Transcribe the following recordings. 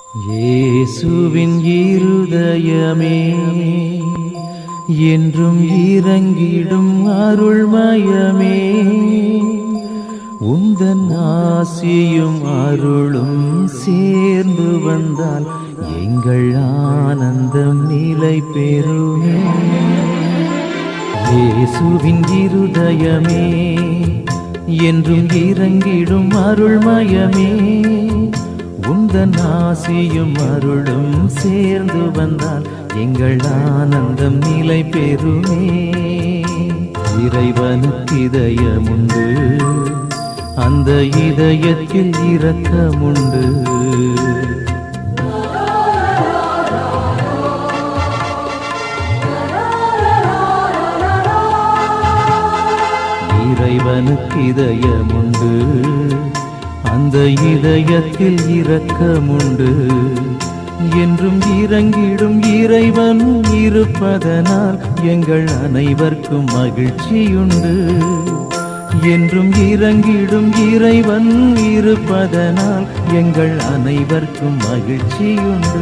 இயேசுவின் இருதயமே என்றும் இறங்கிடும் அருள்மயமே உந்தன் ஆசியும் அருளும் சேர்ந்து வந்தால் எங்கள் ஆனந்தம் நிலை பெறுமே இயேசுவின் இருதயமே என்றும் இறங்கிடும் அருள்மயமே உந்தன் ஆசியும் அருளும் சேர்ந்து வந்தால் எங்கள் ஆனந்தம் நிலை பெறுமே இறைவனுக்கு இதயமுண்டு அந்த இதயத்தில் இரக்கமுண்டு இறைவனுக்கு இதயமுண்டு அந்த இதயத்தில் இரக்கமுண்டு என்றும் இறங்கிடும் இறைவன் இருப்பதனால் எங்கள் அனைவருக்கும் மகிழ்ச்சியுண்டு என்றும் இறங்கிடும் இறைவன் இருப்பதனால் எங்கள் அனைவருக்கும் மகிழ்ச்சியுண்டு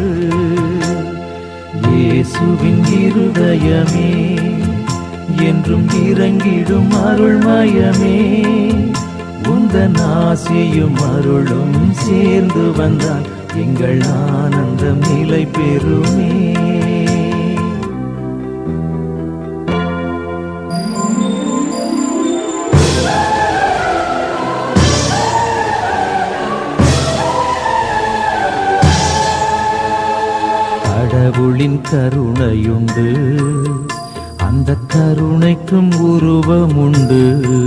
இயேசுவின் இருதயமே என்றும் இறங்கிடும் அருள்மயமே உந்தன் ஆசியும் அருளும் சேர்ந்து வந்தால் எங்கள் ஆனந்தம் நிலை பெறுமே கடவுளின் கருணையுண்டு அந்த கருணைக்கும் உருவமுண்டு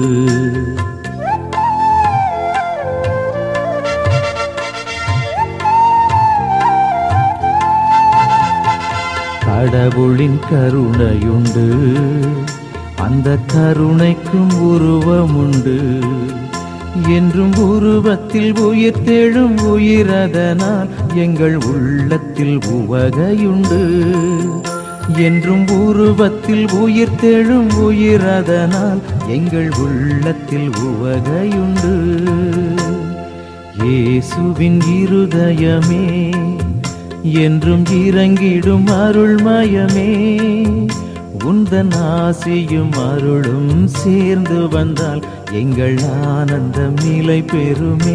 கடவுளின் கருணையுண்டு அந்த கருணைக்கும் உருவமுண்டு என்றும் உருவத்தில் உயிர் தேழும் உயிரதனால் எங்கள் உள்ளத்தில் உவகையுண்டு என்றும் உருவத்தில் உயிர் தேழும் உயிரதனால் எங்கள் உள்ளத்தில் உவகையுண்டு இயேசுவின் இருதயமே என்றும் இறங்கிடும் அருள்மயமே உந்தன் ஆசியும் அருளும் சேர்ந்து வந்தால் எங்கள் ஆனந்தம் நிலை பெறுமே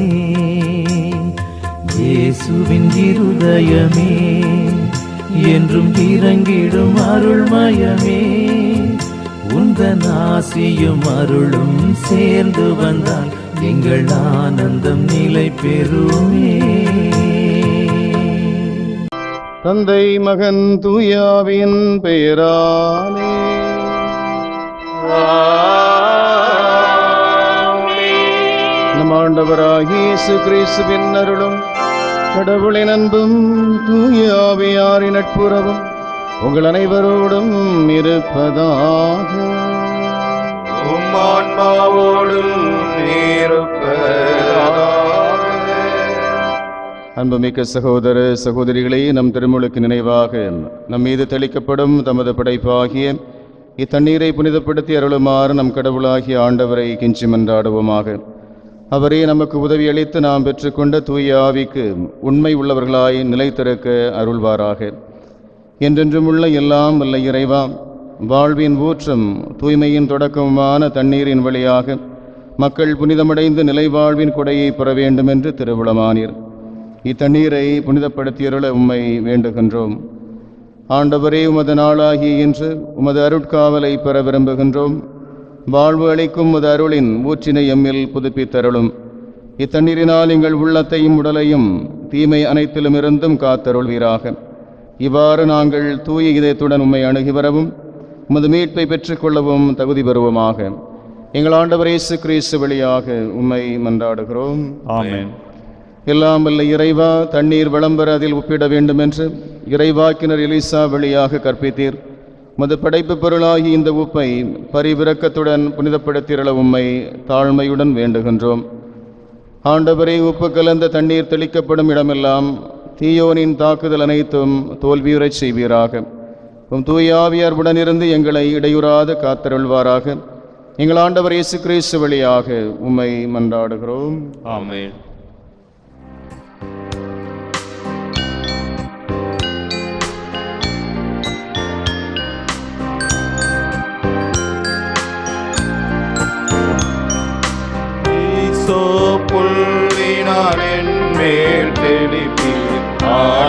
இயேசுவின் இருதயமே என்றும் இறங்கிடும் அருள்மயமே உந்தன் ஆசியும் அருளும் சேர்ந்து வந்தால் எங்கள் ஆனந்தம் நிலை பெறுமே தந்தை மகன் தூயாவின் பெயராலே நம் ஆண்டவராகிய இயேசு கிறிஸ்துவின் அருளும் கடவுளின் அன்பும் தூயாவியாரின் நட்புறவும் உங்கள் அனைவரோடும் இருப்பதாக உம்மான்மாவோடும் இருப்பதாக அன்புமிக்க சகோதர சகோதரிகளே நம் திருமுழுக்கு நினைவாக நம் மீது தெளிக்கப்படும் தமது படைப்பாகிய இத்தண்ணீரை புனிதப்படுத்தி அருளுமாறு நம் கடவுளாகிய ஆண்டவரை கிஞ்சி மன்றாடுவோமாக அவரே நமக்கு உதவி அளித்து நாம் பெற்றுக்கொண்ட தூய ஆவிக்கு உண்மை உள்ளவர்களாய் நிலைத்திருக்க அருள்வாராக என்றென்றும் உள்ள எல்லாம் வல்ல இறைவா வாழ்வின் ஊற்றம் தூய்மையின் தொடக்கமான தண்ணீரின் வழியாக மக்கள் புனிதமடைந்து நிலைவாழ்வின் கொடையை பெற வேண்டும் என்று திருவிழமானீர் இத்தண்ணீரை புனிதப்படுத்தியருள உம்மை வேண்டுகின்றோம் ஆண்டவரே உமது நாளாகிய இன்று உமது அருட்காவலை பெற விரும்புகின்றோம் வாழ்வு அளிக்கும் உமது அருளின் ஊற்றினை எம்மில் புதுப்பித்தருளும் இத்தண்ணீரினால் எங்கள் உள்ளத்தையும் உடலையும் தீமை அனைத்திலும் இருந்தும் காத்தருள்வீராக இவ்வாறு நாங்கள் தூய இதயத்துடன் உம்மை அணுகி வரவும் உமது மீட்பை பெற்றுக்கொள்ளவும் தகுதி பெறுவோமாக எங்கள் ஆண்டவர் இயேசு கிறிஸ்து வழியாக உம்மை மன்றாடுகிறோம் ஆமென் எல்லாம் வல்ல இறைவா தண்ணீர் விளம்பர அதில் ஒப்பிட வேண்டும் என்று இறைவாக்கினர் எலிசா வழியாக கற்பித்தீர் மது படைப்பு பொருளாகி இந்த உப்பை பரிவிரக்கத்துடன் புனிதப்படுத்திரள உம்மை தாழ்மையுடன் வேண்டுகின்றோம் ஆண்டவரே உப்பு கலந்த தண்ணீர் தெளிக்கப்படும் இடமெல்லாம் தீயோனின் தாக்குதல் அனைத்தும் தோல்வியுறச் செய்வீராக உம் தூய ஆவியார் உடனிருந்து எங்களை இடையுறாது காத்தருள்வாராக எங்கள் ஆண்டவர் இயேசு கிறிஸ்து வழியாக உம்மை மன்றாடுகிறோம் ஆமென்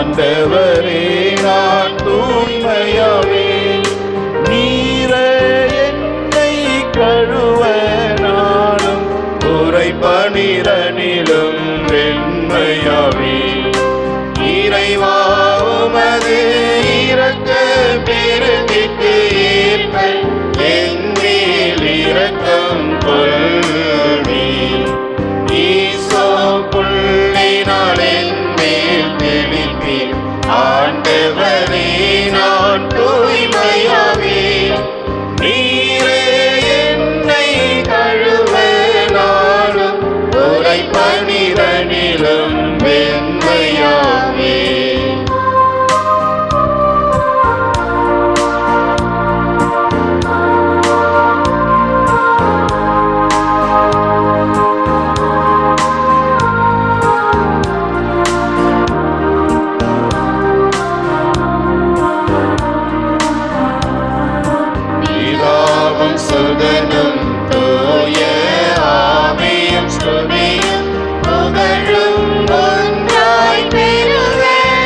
ஆண்டவரே நான் தூய்மையாவே நீரே என்னை கழுவ நானும் உரை பனிரனிலும் வெண்மையாவே இறைவா உமது இறக்க பெருமிக்கு ஏற்ப என்மேல் இரக்கம் கொள்வீர் ஈசோ புள்ளினால் என்மேல் தெளிப்பீர் ஆண்டவரே நான் தூய்மையாவே நீரே என்னை கழுவ நானும் உரை பனிரனிலும் வெண்மையாவே பிதாவும் சுதனும் தூய ஆவியும் ஸ்துதியும் புகழும் ஒன்றாய் பெறுக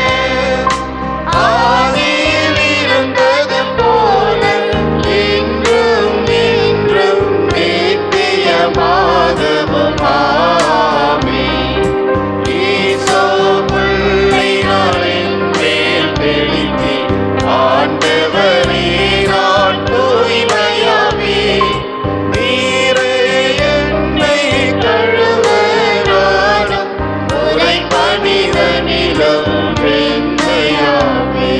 ஆதியில் இருந்தது போல இன்றும் இன்றும் நித்தியமாகவும் ஆமென். ஈசோ பிள்ளைகளின் மேல் தெளித்தி ஆண்டவரே நான் தூய்மையாவே நீரே என்னை கழுவ நானும் உரை பணிதனிலும் வெண்மையாவே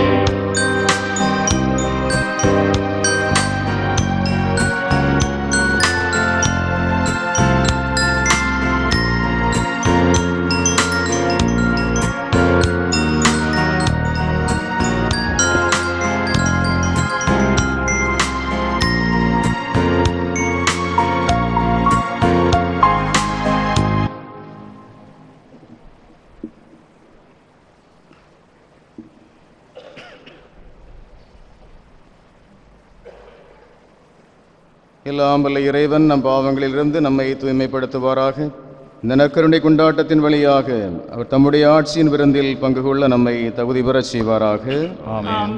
எல்லாம் வல்ல இறைவன் நம் பாவங்களிலிருந்து நம்மை தூய்மைப்படுத்துவாராக இந்த நற்கருணை கொண்டாட்டத்தின் வழியாக அவர் தம்முடைய ஆட்சியின் விருந்தில் பங்கு கொள்ள நம்மை தகுதி பெறச் செய்வாராக ஆமென்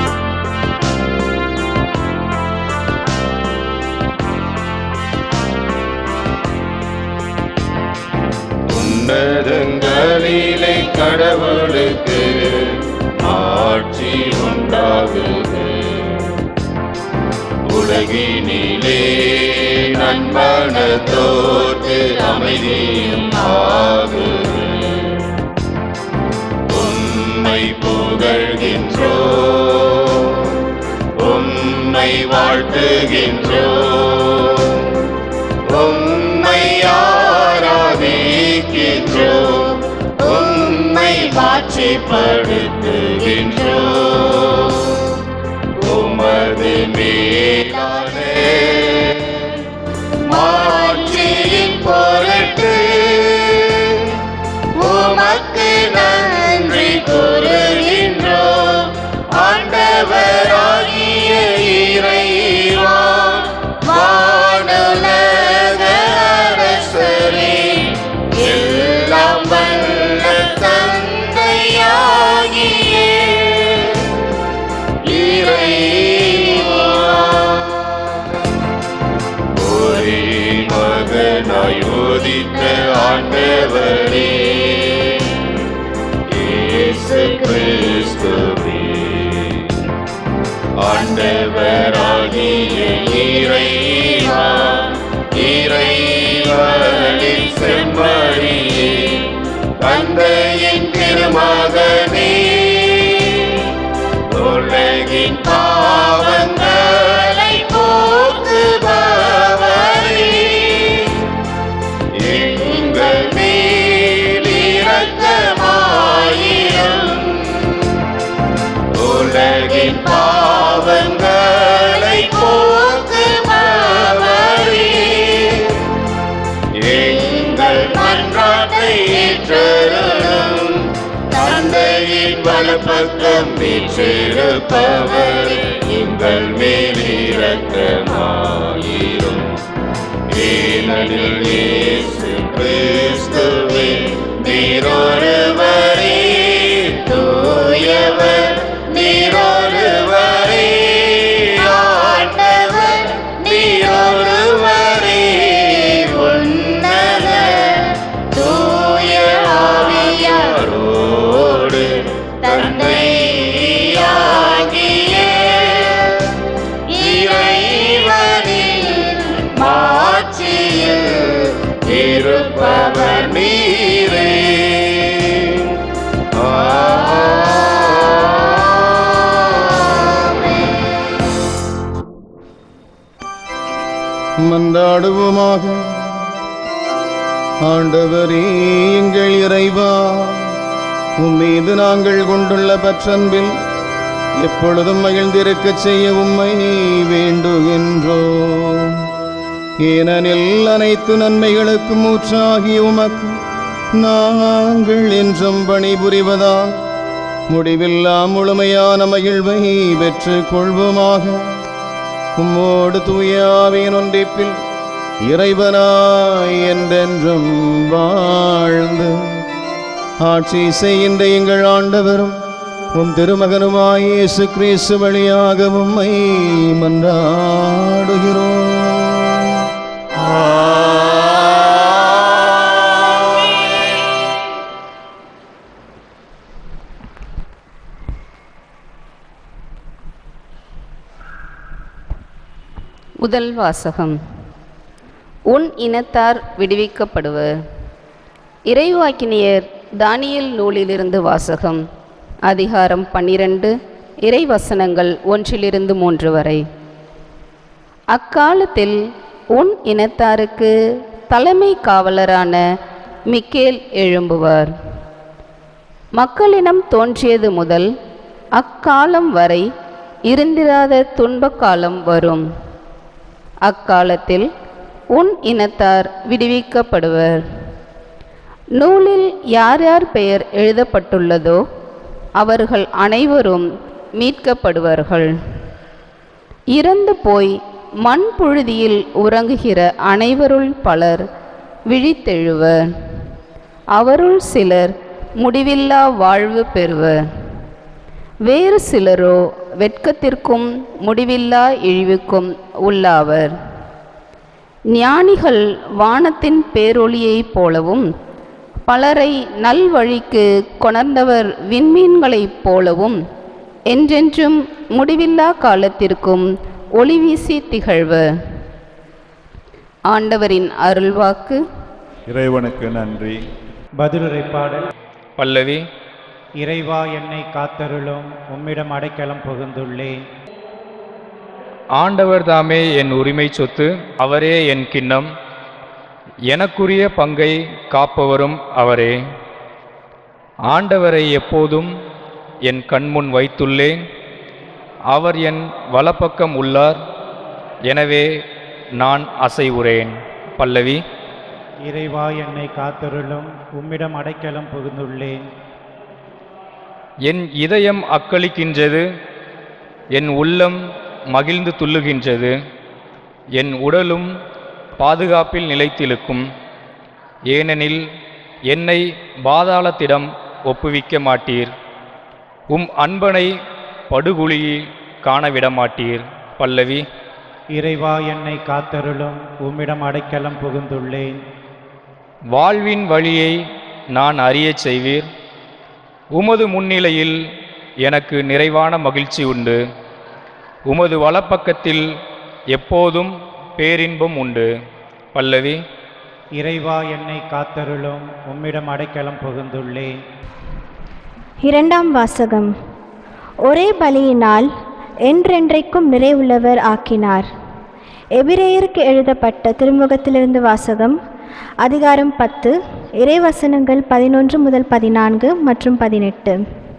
உன்னதங்களிலே கடவுளுக்கு ஆட்சி உண்டாகுக உலகினிலே நண்பனத்தோர்க்கு அமைதியும் ஆகுக உம்மை புகழ்கின்றோ உம்மை வாழ்த்துகின்றோ உம்மை ஆராதிக்கின்றோ உம்மை மாட்சிப்படுத்துகின்றோ உமது மேலான மாட்சியின் பொருட்டு உமக்கு நன்றி கூறுகின்றோம் ஆண்டவராகிய இறைவா வானுலக அரசரே எல்லாம் வல்ல தந்தையாகிய இறைவா ஒரே மகனாய் உதித்த ஆண்டவரே இயேசு கிறிஸ்துவே ஆண்டவராகிய இறைவா இறைவனின் செம்மறியே தந்தையின் திருமகனே உலகின் பாவங்களை போக்குபவரே எங்கள் மேல் இரக்கமாயிரும் உலகின் பாவங்களை போக்குபவரே எங்கள் மன்றாட்டை ஏற்றருளும் தந்தையின் வலப்பக்கம் வீற்றிருப்பவர் எங்கள் மேல் இரக்கமாயிரும் ஏனெனில் இயேசு கிறிஸ்துவே நீரொருவரே மன்றாடுவோமாக ஆண்டவரே எங்கள் இறைவா உம்மீது நாங்கள் கொண்டுள்ள பற்றன்பில் எப்பொழுதும் மகிழ்ந்திருக்கச் செய்ய உம்மை வேண்டுகின்றோம் ஏனெனில் அனைத்து நன்மைகளுக்கும் ஊற்றாகிய உமக்கு நாங்கள் என்றும் பணிபுரிவதால் முடிவில்லா முழுமையான மகிழ்வை பெற்றுக் கொள்வோமாக உம்மோடு தூயாவின் ஒன்றிப்பில் இறைவனாய் என்றென்றும் வாழ்ந்து ஆட்சி செய்கின்ற எங்கள் ஆண்டவரும் உம் திருமகனுமாய் இயேசு கிறிஸ்து வழியாக உம்மை மன்றாடுகிறோம் முதல் வாசகம் உன் இனத்தார் விடுவிக்கப்படுவர் இறைவாக்கினியர் தானியேல் நூலிலிருந்து வாசகம் அதிகாரம் பன்னிரண்டு இறைவசனங்கள் ஒன்றிலிருந்து மூன்று வரை அக்காலத்தில் உன் இனத்தாருக்கு தலைமை காவலரான மிக்கேல் எழும்புவார் மக்களினம் தோன்றியது முதல் அக்காலம் வரை இருந்திராத துன்பக் காலம் வரும் அக்காலத்தில் உன் இனத்தார் விடுவிக்கப்படுவர் நூலில் யார் யார் பெயர் எழுதப்பட்டுள்ளதோ அவர்கள் அனைவரும் மீட்கப்படுவார்கள் இறந்து போய் மண் புழுதியில் உறங்குகிற அனைவருள் பலர் விழித்தெழுவர் அவருள் சிலர் முடிவில்லா வாழ்வு பெறுவர் வேறு சிலரோ வெட்கத்திற்கும் முடிவில்லா இழிவுக்கும் உள்ளாவர் ஞானிகள் வானத்தின் பேரொளியைப் போலவும் பலரை நல்வழிக்கு கொணர்ந்தவர் விண்மீன்களைப் போலவும் என்றென்றும் முடிவில்லா காலத்திற்கும் ஒளி வீசி திகழ்வர் ஆண்டவரின் அருள்வாக்கு இறைவனுக்கு நன்றி பதிலுரை பாடல் பல்லவி இறைவா என்னை காத்தருளும் உம்மிடம் அடைக்கலம் புகுந்துள்ளேன் ஆண்டவர் தாமே என் உரிமை சொத்து அவரே என் கிண்ணம் எனக்குரிய பங்கை காப்பவரும் அவரே ஆண்டவரை எப்போதும் என் கண்முன் வைத்துள்ளேன் அவர் என் வலப்பக்கம் உள்ளார் எனவே நான் அசைவுறேன் பல்லவி இறைவா என்னை காத்தருளும் உம்மிடம் அடைக்கலம் புகுந்துள்ளேன் என் இதயம் அக்களிக்கின்றது என் உள்ளம் மகிழ்ந்து துள்ளுகின்றது என் உடலும் பாதுகாப்பில் நிலைத்திருக்கும் ஏனெனில் என்னை பாதாளத்திடம் ஒப்புவிக்க மாட்டீர் உம் அன்பனை படுகுழியில் காணவிட மாட்டீர் பல்லவி இறைவா என்னை காத்தருளும் உம்மிடம் அடைக்கலம் புகுந்துள்ளேன் வாழ்வின் வழியை நான் அறியச் செய்வீர் உமது முன்னிலையில் எனக்கு நிறைவான மகிழ்ச்சி உண்டு உமது வலப்பக்கத்தில் எப்போதும் பேரின்பம் உண்டு பல்லவி இறைவா என்னை காத்தருளும் உம்மிடம் அடைக்கலம் புகுந்துள்ளேன் இரண்டாம் வாசகம் ஒரே பலியினால் என்றென்றைக்கும் நிறைவுள்ளவர் ஆக்கினார் எபிரேயருக்கு எழுதப்பட்ட திருமுகத்திலிருந்து வாசகம் அதிகாரம் பத்து இறைவசனங்கள் பதினொன்று முதல் பதினான்கு மற்றும் பதினெட்டு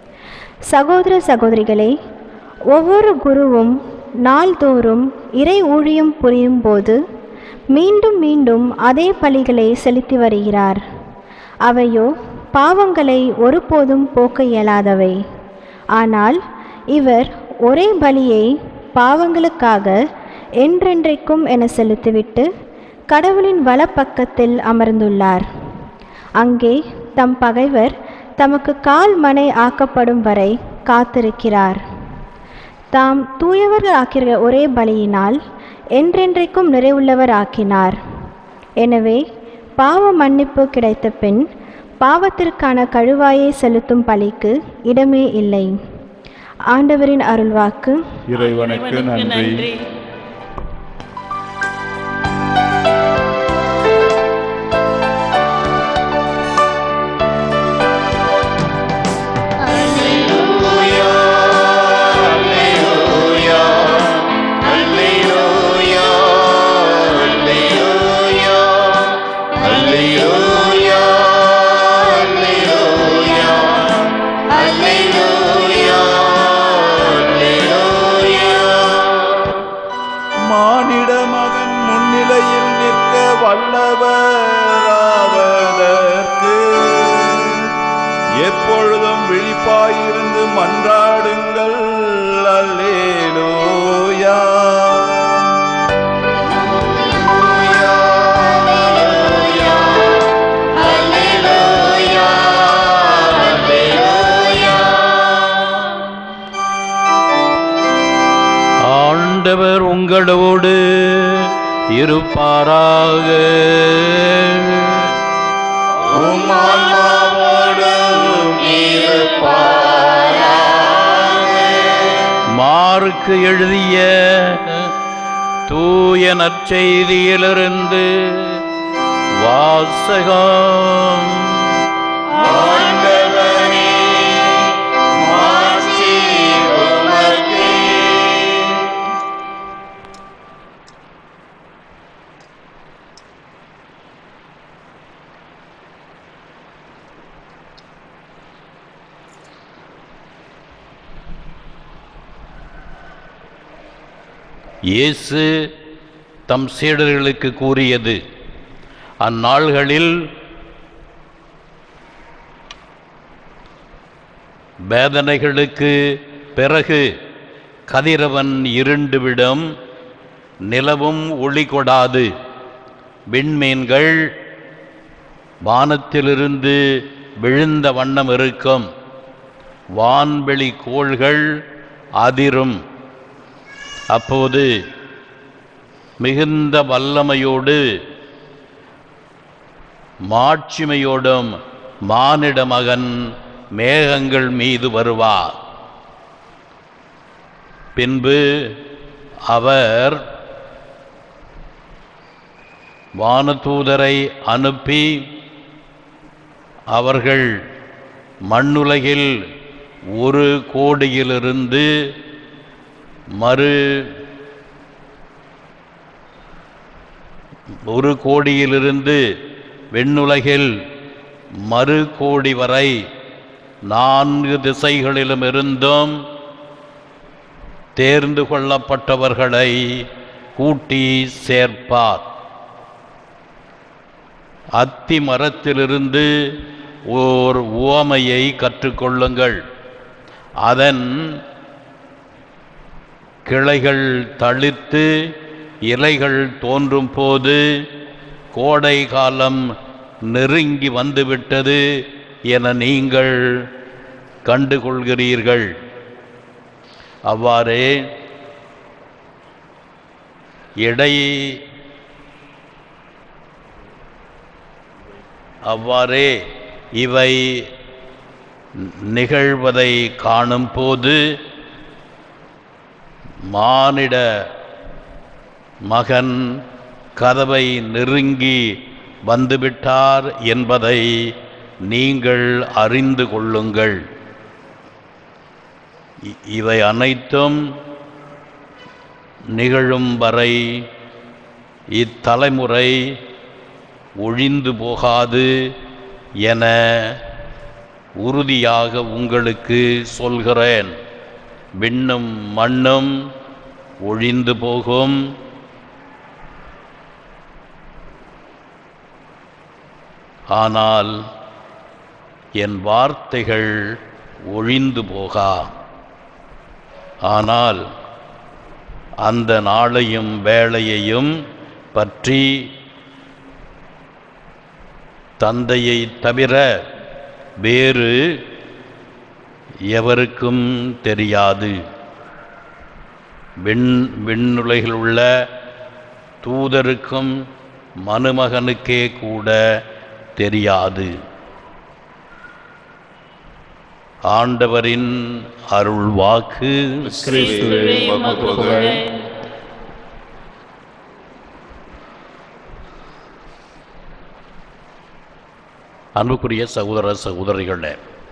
சகோதர சகோதரிகளே ஒவ்வொரு குருவும் நாள்தோறும் இறை ஊழியம் புரியும் போது மீண்டும் மீண்டும் அதே பலிகளை செலுத்தி வருகிறார் அவையோ பாவங்களை ஒருபோதும் போக்க இயலாதவை ஆனால் இவர் ஒரே பலியை பாவங்களுக்காக என்றென்றைக்கும் என செலுத்திவிட்டு கடவுளின் வலப்பக்கத்தில் அமர்ந்துள்ளார் அங்கே தம் பகைவர் தமக்கு கால் மனை ஆக்கப்படும் வரை காத்திருக்கிறார் தாம் தூயவர்கள் ஆக்கிற ஒரே பலியினால் என்றென்றைக்கும் நிறைவுள்ளவர் ஆக்கினார் எனவே பாவ மன்னிப்பு கிடைத்த பின் பாவத்திற்கான கழுவாயை செலுத்தும் பலிக்கு இடமே இல்லை ஆண்டவரின் அருள்வாக்கு இறைவனுக்கு நன்றி Alleluia, விழிப்பாயிருந்து மன்றாடுங்கள் அல்லேலூயா ஆண்டவர் உங்களோடு இருப்பாராக மார்க்கு எழுதிய தூய நற்செய்தியிலிருந்து வாசகம் இயேசு தம் சீடர்களுக்கு கூறியது அந்நாள்களில் வேதனைகளுக்கு பிறகு கதிரவன் இருண்டுவிடும் நிலவும் ஒளி கொடாது விண்மீன்கள் வானத்திலிருந்து விழுந்த வண்ணம் இருக்கும் வான்வெளி கோள்கள் அதிரும் அப்போது மிகுந்த வல்லமையோடு மாட்சிமையோடும் மானிட மகன் மேகங்கள் மீது வருவார் பின்பு அவர் வானதூதரை அனுப்பி அவர்கள் மண்ணுலகில் ஒரு கோடியிலிருந்து மறு ஒரு கோடியிலிருந்து விண்ணுலகில் மறு கோடி வரை நான்கு திசைகளிலும் இருந்தும் தேர்ந்து கொள்ளப்பட்டவர்களை கூட்டி சேர்ப்பார் அத்தி மரத்திலிருந்து ஓர் உவமையை கற்றுக்கொள்ளுங்கள் அதன் கிளைகள் தளிர்த்து இலைகள் தோன்றும் போது கோடை காலம் நெருங்கி வந்துவிட்டது என நீங்கள் கண்டுகொள்கிறீர்கள் அவ்வாறே இடை அவ்வாறே இவை நிகழ்வதை காணும் போது மானிட மகன் கதவை நெருங்கி வந்துவிட்டார் என்பதை நீங்கள் அறிந்து கொள்ளுங்கள் இ- இவை அனைத்தும் நிகழும் வரை இத்தலைமுறை ஒழிந்து போகாது என உறுதியாக உங்களுக்கு சொல்கிறேன் விண்ணும் மண்ணும் ஒழிந்து போகும் ஆனால் என் வார்த்தைகள் ஒழிந்து போகா ஆனால் அந்த நாளையும் வேளையையும் பற்றி தந்தையை தவிர வேறு எவருக்கும் தெரியாது விண் விண்ணுலகில் உள்ள தூதருக்கும் மனுமகனுக்கே கூட தெரியாது ஆண்டவரின் அருள் வாக்கு கிறிஸ்துவே உமக்கு புகழ் அன்புக்குரிய சகோதர சகோதரிகளே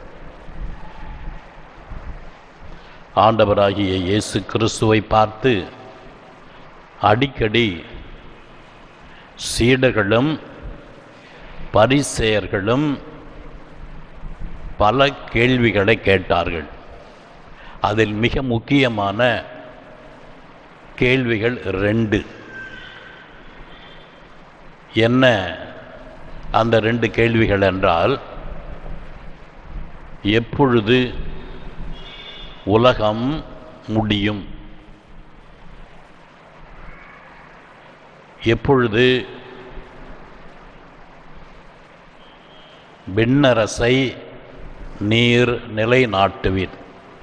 ஆண்டவராகிய இயேசு கிறிஸ்துவை பார்த்து அடிக்கடி சீடர்களும் பரிசேயர்களும் பல கேள்விகளை கேட்டார்கள் அதில் மிக முக்கியமான கேள்விகள் ரெண்டு என்ன அந்த ரெண்டு கேள்விகள் என்றால் எப்பொழுது உலகம் முடியும் எப்பொழுது விண்ணரசை நீர் நிலைநாட்டுவீர்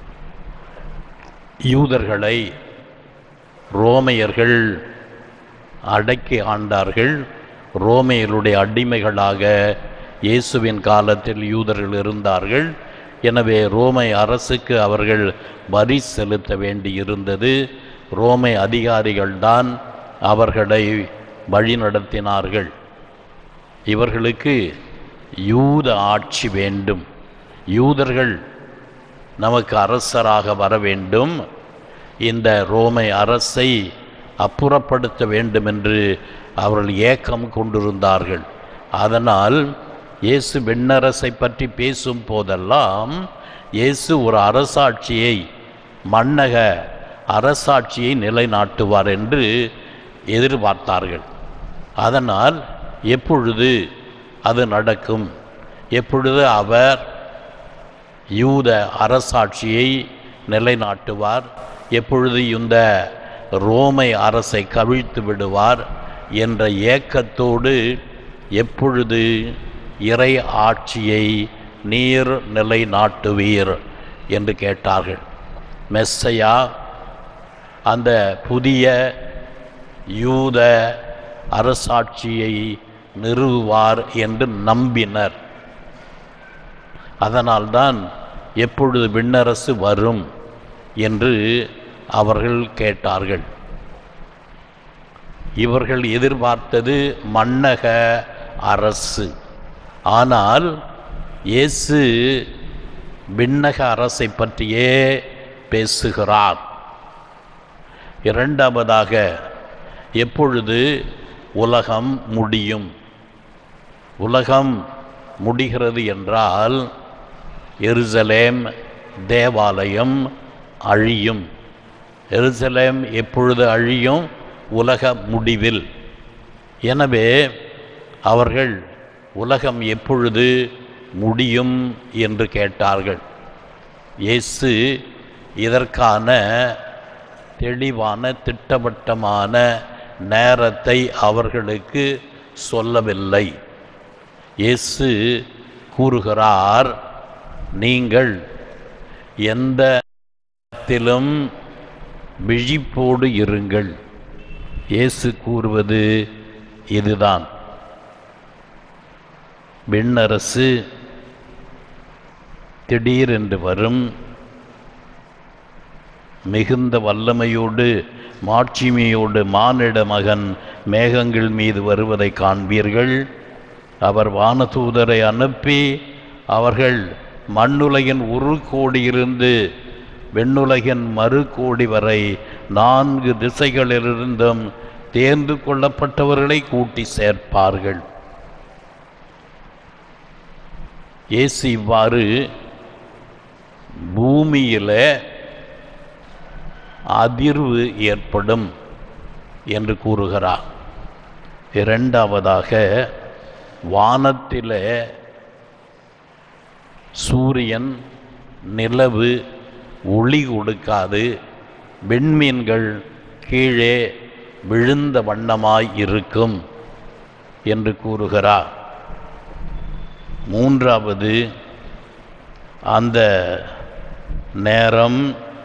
யூதர்களை ரோமையர்கள் அடக்கி ஆண்டார்கள் ரோமையர்களுடைய அடிமைகளாக இயேசுவின் காலத்தில் யூதர்கள் இருந்தார்கள் எனவே ரோமை அரசுக்கு அவர்கள் வரி செலுத்த வேண்டியிருந்தது ரோமை அதிகாரிகள்தான் அவர்களை வழிநடத்தினார்கள் இவர்களுக்கு யூத ஆட்சி வேண்டும் யூதர்கள் நமக்கு அரசராக வர வேண்டும் இந்த ரோமை அரசை அப்புறப்படுத்த வேண்டும் என்று அவர்கள் ஏக்கம் கொண்டிருந்தார்கள் அதனால் இயேசு வெண்ணரசை பற்றி பேசும் போதெல்லாம் இயேசு ஒரு அரசாட்சியை மன்னக அரசாட்சியை நிலைநாட்டுவார் என்று எதிர்பார்த்தார்கள் அதனால் எப்பொழுது அது நடக்கும் எப்பொழுது அவர் யூத அரசாட்சியை நிலைநாட்டுவார் எப்பொழுது இந்த ரோமை அரசை கவிழ்த்து விடுவார் என்ற ஏக்கத்தோடு எப்பொழுது இறை ஆட்சியை நீர் நிலைநாட்டுவீர் என்று கேட்டார்கள் மெஸ்ஸையா அந்த புதிய யூத அரசாட்சியை நிறுவுவார் என்று நம்பினர் அதனால்தான் எப்பொழுது விண்ணரசு வரும் என்று அவர்கள் கேட்டார்கள் இவர்கள் எதிர்பார்த்தது மன்னக அரசு ஆனால் இயேசு விண்ணக அரசை பற்றியே பேசுகிறார் இரண்டாவதாக எப்பொழுது உலகம் முடியும் உலகம் முடிகிறது என்றால் எருசலேம் தேவாலயம் அழியும் எருசலேம் எப்பொழுது அழியும் உலக முடிவில் எனவே அவர்கள் உலகம் எப்பொழுது முடியும் என்று கேட்டார்கள் இயேசு இதற்கான தெளிவான திட்டவட்டமான நேரத்தை அவர்களுக்கு சொல்லவில்லை இயேசு கூறுகிறார் நீங்கள் எந்த இடத்திலும் விழிப்போடு இருங்கள் இயேசு கூறுவது இதுதான் விண்ணரசு திடீரென்று வரும் மிகுந்த வல்லமையோடு மாட்சிமையோடு மானிட மகன் மேகங்கள் மீது வருவதை காண்பீர்கள் அவர் வானதூதரை அனுப்பி அவர்கள் மண்ணுலகின் ஒரு கோடியிலிருந்து வெண்ணுலகின் மறு கோடி வரை நான்கு திசைகளிலிருந்தும் தேர்ந்து கொள்ளப்பட்டவர்களை கூட்டி சேர்ப்பார்கள் இயேசு இவ்வாறு பூமியிலே அதிர்வு ஏற்படும் என்று கூறுகிறார் இரண்டாவதாக வானத்திலே சூரியன் நிலவு ஒளி கொடுக்காது விண்மீன்கள் கீழே விழுந்த வண்ணமாய் இருக்கும் என்று கூறுகிறார் மூன்றாவது அந்த நேரம்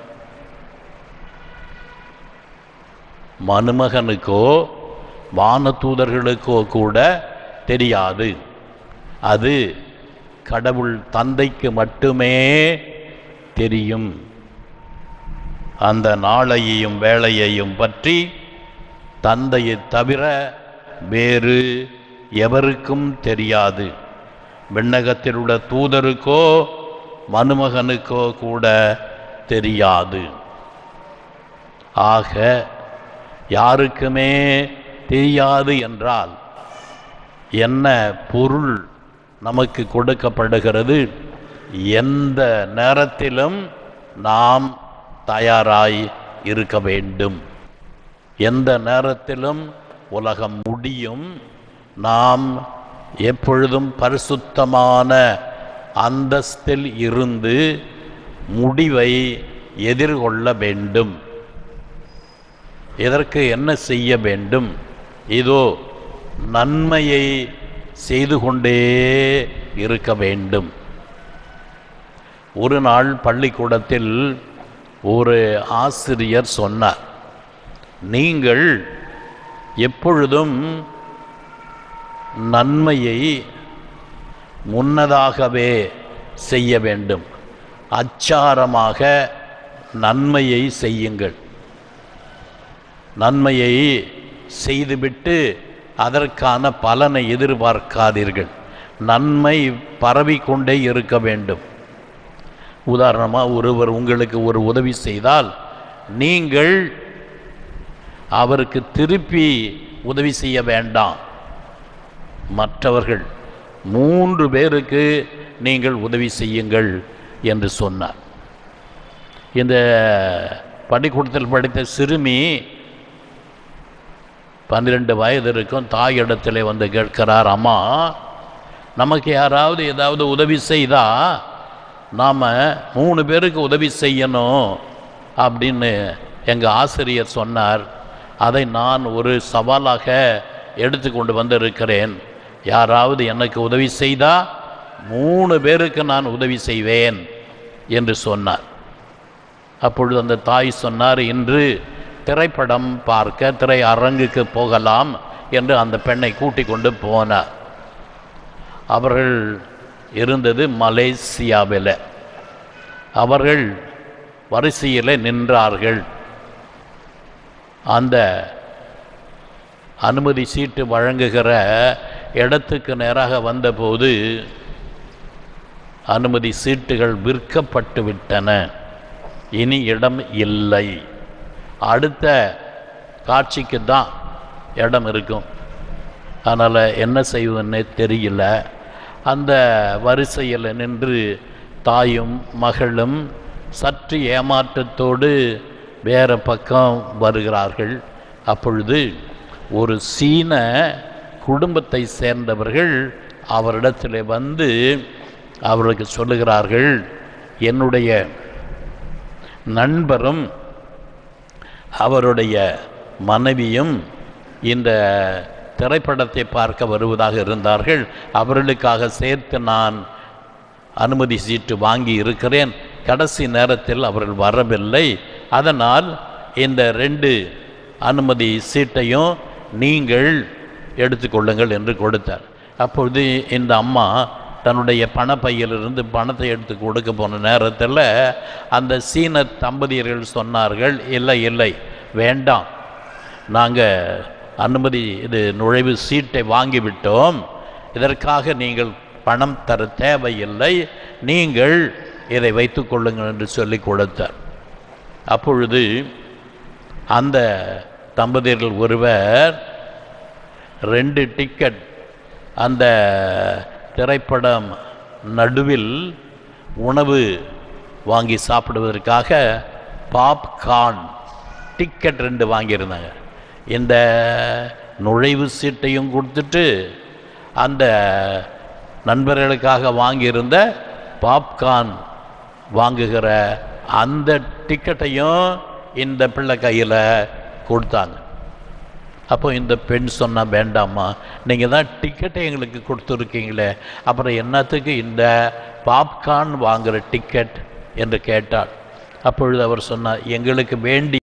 மனுமகனுக்கோ வானதூதர்களுக்கோ கூட தெரியாது அது கடவுள் தந்தைக்கு மட்டுமே தெரியும் அந்த நாளையையும் வேளையையும் பற்றி தந்தையை தவிர வேறு எவருக்கும் தெரியாது விண்ணகத்தில் உள்ள தூதருக்கோ மனுமகனுக்கோ கூட தெரியாது ஆக யாருக்குமே தெரியாது என்றால் என்ன பொருள் நமக்கு கொடுக்கப்படுகிறது எந்த நேரத்திலும் நாம் தயாராய் இருக்க வேண்டும் எந்த நேரத்திலும் உலகம் முடியும் நாம் எப்பொழுதும் பரிசுத்தமான அந்தஸ்தில் இருந்து முடிவை எதிர்கொள்ள வேண்டும் இதற்கு என்ன செய்ய வேண்டும் இதோ நன்மையை செய்து கொண்டே இருக்க வேண்டும் ஒரு நாள் பள்ளிக்கூடத்தில் ஒரு ஆசிரியர் சொன்னார் நீங்கள் எப்பொழுதும் நன்மையை முன்னதாகவே செய்ய வேண்டும் அச்சாரமாக நன்மையை செய்யுங்கள் நன்மையை செய்துவிட்டு அதற்கான பலனை எதிர்பார்க்காதீர்கள் நன்மை பரவிக்கொண்டே இருக்க வேண்டும் உதாரணமாக ஒருவர் உங்களுக்கு ஒரு உதவி செய்தால் நீங்கள் அவருக்கு திருப்பி உதவி செய்ய வேண்டாம் மற்றவர்கள் மூன்று பேருக்கு நீங்கள் உதவி செய்யுங்கள் என்று சொன்னார் இந்த பள்ளிக்கூடத்தில் படித்த சிறுமி பன்னிரெண்டு வயது இருக்கும் தாய் இடத்துல வந்து கேட்கிறார் அம்மா நமக்கு யாராவது ஏதாவது உதவி செய்தா நாம் மூணு பேருக்கு உதவி செய்யணும் அப்படின்னு எங்கள் ஆசிரியர் சொன்னார் அதை நான் ஒரு சவாலாக எடுத்துக்கொண்டு வந்திருக்கிறேன் யாராவது எனக்கு உதவி செய்தா மூணு பேருக்கு நான் உதவி செய்வேன் என்று சொன்னார் அப்பொழுது அந்த தாய் சொன்னார் இன்று திரைப்படம் பார்க்க திரை அரங்குக்கு போகலாம் என்று அந்த பெண்ணை கூட்டிக் கொண்டு போனார் அவர்கள் இருந்தது மலேசியாவில் அவர்கள் வரிசையில் நின்றார்கள் அந்த அனுமதி சீட்டு வழங்குகிற இடத்துக்கு நேராக வந்தபோது அனுமதி சீட்டுகள் விற்கப்பட்டு விட்டன இனி இடம் இல்லை அடுத்த காட்சிக்கு தான் இடம் இருக்கும் அதனால் என்ன செய்வதுன்னே தெரியல அந்த வரிசையில் நின்று தாயும் மகளும் சற்று ஏமாற்றத்தோடு வேறு பக்கம் வருகிறார்கள் அப்பொழுது ஒரு சீன குடும்பத்தை சேர்ந்தவர்கள் அவரிடத்தில் வந்து அவருக்கு சொல்லுகிறார்கள் என்னுடைய நண்பரும் அவருடைய மனைவியும் இந்த திரைப்படத்தை பார்க்க வருவதாக இருந்தார்கள் அவர்களுக்காக சேர்த்து நான் அனுமதி சீட்டு வாங்கி இருக்கிறேன் கடைசி நேரத்தில் அவர்கள் வரவில்லை அதனால் இந்த ரெண்டு அனுமதி சீட்டையும் நீங்கள் எடுத்துக்கொள்ளுங்கள் என்று கொடுத்தார் அப்பொழுது இந்த அம்மா தன்னுடைய பணப்பையிலிருந்து பணத்தை எடுத்து கொடுக்க போன நேரத்தில் அந்த சீன தம்பதியர்கள் சொன்னார்கள் இல்லை இல்லை வேண்டாம் நாங்கள் அனுமதி இது நுழைவு சீட்டை வாங்கிவிட்டோம் இதற்காக நீங்கள் பணம் தர தேவையில்லை நீங்கள் இதை வைத்துக் கொள்ளுங்கள் என்று சொல்லி கொடுத்தார் அப்பொழுது அந்த தம்பதியர்கள் ஒருவர் ரெண்டு டிக்கெட் அந்த திரைப்படம் நடுவில் உணவு வாங்கி சாப்பிடுவதற்காக பாப்கார்ன் டிக்கெட் ரெண்டு வாங்கியிருந்தாங்க இந்த நுழைவு சீட்டையும் கொடுத்துட்டு அந்த நண்பர்களுக்காக வாங்கியிருந்த பாப்கார்ன் வாங்குகிற அந்த டிக்கெட்டையும் இந்த பிள்ளை கையில் கொடுத்தாங்க அப்போ இந்த பெண் சொன்னால் வேண்டாமா நீங்கள் தான் டிக்கெட்டை எங்களுக்கு கொடுத்துருக்கீங்களே அப்புறம் என்னத்துக்கு இந்த பாப்கார்ன் வாங்குகிற டிக்கெட் என்று கேட்டாள் அப்பொழுது அவர் சொன்னார் எங்களுக்கு வேண்டி